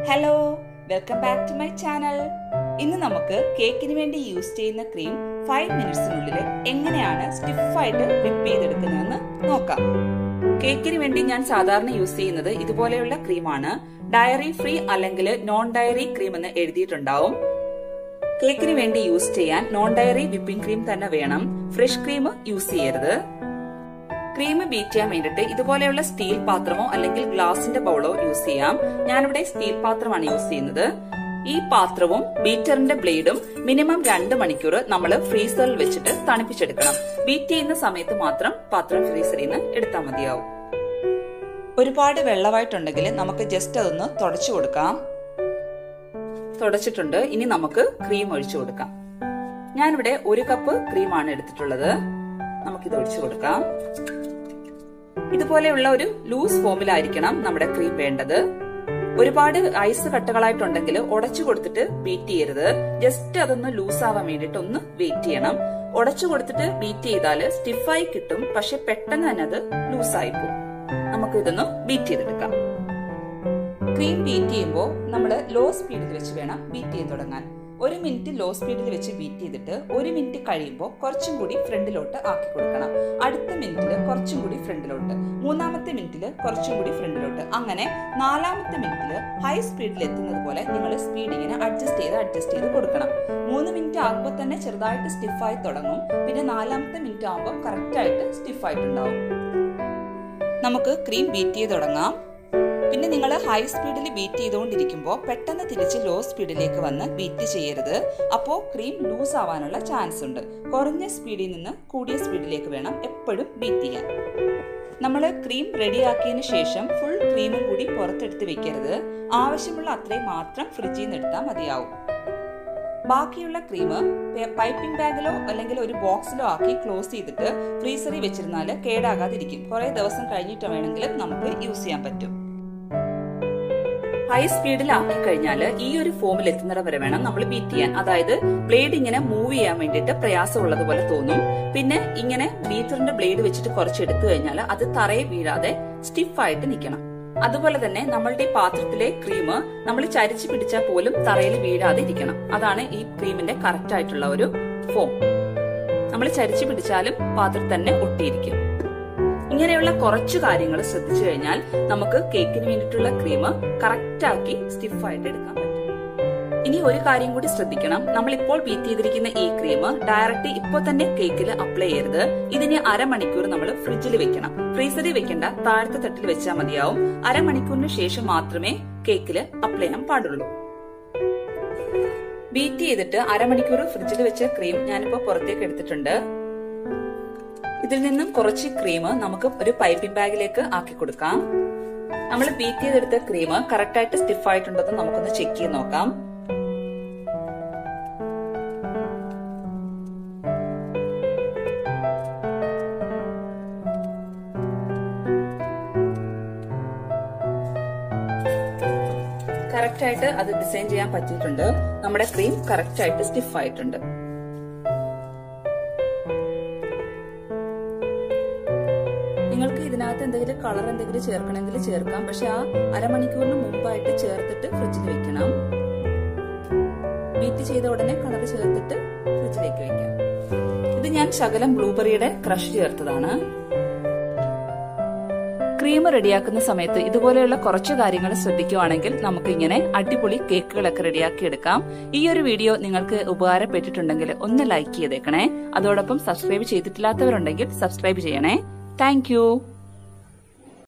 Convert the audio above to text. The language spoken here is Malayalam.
hello welcome back to my channel ഇന്ന് നമുക്ക് കേക്കിന് വേണ്ടി യൂസ് ചെയ്യുന്ന ക്രീം ഫൈവ് മിനിറ്റ്സിനുള്ളിൽ എങ്ങനെയാണ് സ്റ്റിഫായിട്ട് വിപ്പ് ചെയ്തെടുക്കുന്നതെന്ന് നോക്കാം കേക്കിന് വേണ്ടി ഞാൻ സാധാരണ യൂസ് ചെയ്യുന്നത് ഇതുപോലെയുള്ള ക്രീമാണ് ഡയറി ഫ്രീ അല്ലെങ്കിൽ നോൺ ഡയറി ക്രീം എന്ന് എഴുതിയിട്ടുണ്ടാവും കേക്കിന് വേണ്ടി യൂസ് ചെയ്യാൻ നോൺ ഡയറി വിപ്പിംഗ് ക്രീം തന്നെ വേണം ഫ്രഷ് ക്രീം യൂസ് ചെയ്യരുത് ക്രീം ബീറ്റ് ചെയ്യാൻ വേണ്ടിയിട്ട് ഇതുപോലെയുള്ള സ്റ്റീൽ പാത്രമോ അല്ലെങ്കിൽ ഗ്ലാസിന്റെ ബൗളോ യൂസ് ചെയ്യാം ഞാനിവിടെ സ്റ്റീൽ പാത്രമാണ് യൂസ് ചെയ്യുന്നത് ഈ പാത്രവും ബീറ്ററിന്റെ ബ്ലേഡും മിനിമം രണ്ട് മണിക്കൂർ നമ്മൾ ഫ്രീസറിൽ വെച്ചിട്ട് തണുപ്പിച്ചെടുക്കണം ബീറ്റ് ചെയ്യുന്ന സമയത്ത് മാത്രം പാത്രം ഫ്രീസറിൽ നിന്ന് എടുത്താൽ മതിയാവും ഒരുപാട് വെള്ളമായിട്ടുണ്ടെങ്കിൽ നമുക്ക് ജസ്റ്റ് അതൊന്ന് തുടച്ചു കൊടുക്കാം തുടച്ചിട്ടുണ്ട് ഇനി നമുക്ക് ക്രീം ഒഴിച്ചു കൊടുക്കാം ഞാനിവിടെ ഒരു കപ്പ് ക്രീമാണ് എടുത്തിട്ടുള്ളത് നമുക്കിത് ഒഴിച്ചു കൊടുക്കാം ഇതുപോലെയുള്ള ഒരു ലൂസ് ഫോമിലായിരിക്കണം നമ്മുടെ ക്രീം വേണ്ടത് ഒരുപാട് ഐസ് കട്ടകളായിട്ടുണ്ടെങ്കിൽ ഉടച്ചു കൊടുത്തിട്ട് ബീറ്റ് ചെയ്യരുത് ജസ്റ്റ് അതൊന്ന് ലൂസ് ആവാൻ വേണ്ടിയിട്ട് ഒന്ന് വെയിറ്റ് ചെയ്യണം ഉടച്ചു കൊടുത്തിട്ട് ബീറ്റ് ചെയ്താൽ സ്റ്റിഫായി കിട്ടും പക്ഷെ പെട്ടെന്ന് തന്നെ അത് ലൂസായി പോകും നമുക്ക് ഇതൊന്ന് ബീറ്റ് ചെയ്തെടുക്കാം ക്രീം ബീറ്റ് ചെയ്യുമ്പോൾ നമ്മൾ ലോ സ്പീഡിൽ വെച്ച് വേണം ബീറ്റ് ചെയ്ത് തുടങ്ങാൻ ഒരു മിനിറ്റ് ലോ സ്പീഡിൽ വെച്ച് ബീറ്റ് ചെയ്തിട്ട് ഒരു മിനിറ്റ് കഴിയുമ്പോൾ കുറച്ചും കൂടി ഫ്രണ്ടിലോട്ട് ആക്കി കൊടുക്കണം അടുത്ത മിനിറ്റിൽ കുറച്ചും കൂടി ഫ്രണ്ടിലോട്ട് മൂന്നാമത്തെ മിനിറ്റിൽ കുറച്ചും കൂടി ഫ്രണ്ടിലോട്ട് അങ്ങനെ നാലാമത്തെ മിനിറ്റിൽ ഹൈ സ്പീഡിൽ എത്തുന്നത് പോലെ നിങ്ങൾ സ്പീഡ് ഇങ്ങനെ അഡ്ജസ്റ്റ് ചെയ്ത് അഡ്ജസ്റ്റ് ചെയ്ത് കൊടുക്കണം മൂന്ന് മിനിറ്റ് ആകുമ്പോൾ തന്നെ ചെറുതായിട്ട് സ്റ്റിഫായി തുടങ്ങും പിന്നെ നാലാമത്തെ മിനിറ്റ് ആകുമ്പോൾ കറക്റ്റായിട്ട് സ്റ്റിഫായിട്ടുണ്ടാവും നമുക്ക് ക്രീം ബീറ്റ് ചെയ്ത് തുടങ്ങാം പിന്നെ നിങ്ങൾ ഹൈ സ്പീഡിൽ ബീറ്റ് ചെയ്തുകൊണ്ടിരിക്കുമ്പോൾ പെട്ടെന്ന് തിരിച്ച് ലോ സ്പീഡിലേക്ക് വന്ന് ബീറ്റ് ചെയ്യരുത് അപ്പോൾ ക്രീം ലൂസ് ആവാനുള്ള ചാൻസ് ഉണ്ട് കുറഞ്ഞ സ്പീഡിൽ നിന്ന് കൂടിയ സ്പീഡിലേക്ക് വേണം എപ്പോഴും ബീറ്റ് ചെയ്യാൻ നമ്മൾ ക്രീം റെഡിയാക്കിയതിന് ശേഷം ഫുൾ ക്രീമും കൂടി പുറത്തെടുത്ത് വെക്കരുത് ആവശ്യമുള്ള അത്രയും മാത്രം ഫ്രിഡ്ജിൽ നിന്ന് എടുത്താൽ മതിയാവും ബാക്കിയുള്ള ക്രീം പൈപ്പിംഗ് ബാഗിലോ അല്ലെങ്കിൽ ഒരു ബോക്സിലോ ആക്കി ക്ലോസ് ചെയ്തിട്ട് ഫ്രീസറിൽ വെച്ചിരുന്നാൽ കേടാകാതിരിക്കും കുറേ ദിവസം കഴിഞ്ഞിട്ട് വേണമെങ്കിലും നമുക്ക് യൂസ് ചെയ്യാൻ പറ്റും ഹൈ സ്പീഡിൽ ആക്കി കഴിഞ്ഞാൽ ഈ ഒരു ഫോമിൽ എത്തുന്നിടം വരെ വേണം നമ്മൾ ബീറ്റ് ചെയ്യാൻ അതായത് ബ്ലേഡ് ഇങ്ങനെ മൂവ് ചെയ്യാൻ വേണ്ടിയിട്ട് പ്രയാസമുള്ളത് പോലെ തോന്നും പിന്നെ ഇങ്ങനെ ബീറ്ററിന്റെ ബ്ലേഡ് വെച്ചിട്ട് കുറച്ച് എടുത്തു കഴിഞ്ഞാൽ അത് തറയെ വീഴാതെ സ്റ്റിഫായിട്ട് നിൽക്കണം അതുപോലെ തന്നെ നമ്മളുടെ ഈ പാത്രത്തിലെ ക്രീം നമ്മൾ ചരിച്ചു പിടിച്ചാൽ പോലും തറയിൽ വീഴാതെ ഇരിക്കണം അതാണ് ഈ ക്രീമിന്റെ കറക്റ്റ് ആയിട്ടുള്ള ഒരു ഫോം നമ്മൾ ചരിച്ചു പിടിച്ചാലും പാത്രത്തിൽ തന്നെ ഒട്ടിയിരിക്കും ഇങ്ങനെയുള്ള കുറച്ച് കാര്യങ്ങൾ ശ്രദ്ധിച്ചു കഴിഞ്ഞാൽ നമുക്ക് കേക്കിന് വേണ്ടിയിട്ടുള്ള ക്രീം കറക്റ്റ് ആക്കി സ്റ്റിഫായിട്ട് എടുക്കാൻ പറ്റും ഇനി ഒരു കാര്യം കൂടി ശ്രദ്ധിക്കണം നമ്മൾ ഇപ്പോൾ ബീറ്റ് ചെയ്തിരിക്കുന്ന ഈ ക്രീം ഡയറക്റ്റ് ഇപ്പോൾ തന്നെ കേക്കിൽ അപ്ലൈ ചെയ്യരുത് ഇതിന് അരമണിക്കൂർ നമ്മൾ ഫ്രിഡ്ജിൽ വെക്കണം ഫ്രീസറിൽ വെക്കേണ്ട താഴത്തെ തട്ടിൽ വെച്ചാൽ മതിയാവും അരമണിക്കൂറിന് ശേഷം മാത്രമേ കേക്കിൽ അപ്ലൈ ചെയ്യാൻ പാടുള്ളൂ ബീറ്റ് ചെയ്തിട്ട് അരമണിക്കൂർ ഫ്രിഡ്ജിൽ വെച്ച ക്രീം ഞാനിപ്പോ പുറത്തേക്ക് എടുത്തിട്ടുണ്ട് ഇതിൽ നിന്നും കുറച്ച് ക്രീം നമുക്ക് ഒരു പൈപ്പിംഗ് ബാഗിലേക്ക് ആക്കി കൊടുക്കാം നമ്മൾ ബീറ്റ് ചെയ്തെടുത്ത ക്രീം കറക്റ്റ് ആയിട്ട് സ്റ്റിഫ് ആയിട്ടുണ്ടെന്ന് നമുക്കൊന്ന് ചെക്ക് ചെയ്ത് നോക്കാം കറക്റ്റ് ആയിട്ട് അത് ഡിസൈൻ ചെയ്യാൻ പറ്റിയിട്ടുണ്ട് നമ്മുടെ ക്രീം കറക്റ്റ് ആയിട്ട് സ്റ്റിഫ് ആയിട്ടുണ്ട് നിങ്ങൾക്ക് ഇതിനകത്ത് എന്തെങ്കിലും കളർ എന്തെങ്കിലും ചേർക്കണമെങ്കിൽ ചേർക്കാം പക്ഷെ ആ അരമണിക്കൂറിന് മുമ്പായിട്ട് ചേർത്തിട്ട് ഫ്രിഡ്ജിൽ വെക്കണം ബീറ്റ് ചെയ്ത ഉടനെ കളർ ചേർത്തിട്ട് ഫ്രിഡ്ജിലേക്ക് വെക്കാം ഇത് ഞാൻ ശകലം ബ്ലൂബെറിയുടെ ക്രഷ് ചേർത്തതാണ് ക്രീം റെഡിയാക്കുന്ന സമയത്ത് ഇതുപോലെയുള്ള കുറച്ച് കാര്യങ്ങൾ ശ്രദ്ധിക്കുവാണെങ്കിൽ നമുക്ക് ഇങ്ങനെ അടിപൊളി കേക്കുകളൊക്കെ റെഡിയാക്കി എടുക്കാം ഈ ഒരു വീഡിയോ നിങ്ങൾക്ക് ഉപകാരപ്പെട്ടിട്ടുണ്ടെങ്കിൽ ഒന്ന് ലൈക്ക് ചെയ്തേക്കണേ അതോടൊപ്പം സബ്സ്ക്രൈബ് ചെയ്തിട്ടില്ലാത്തവരുണ്ടെങ്കിൽ സബ്സ്ക്രൈബ് ചെയ്യണേ താങ്ക്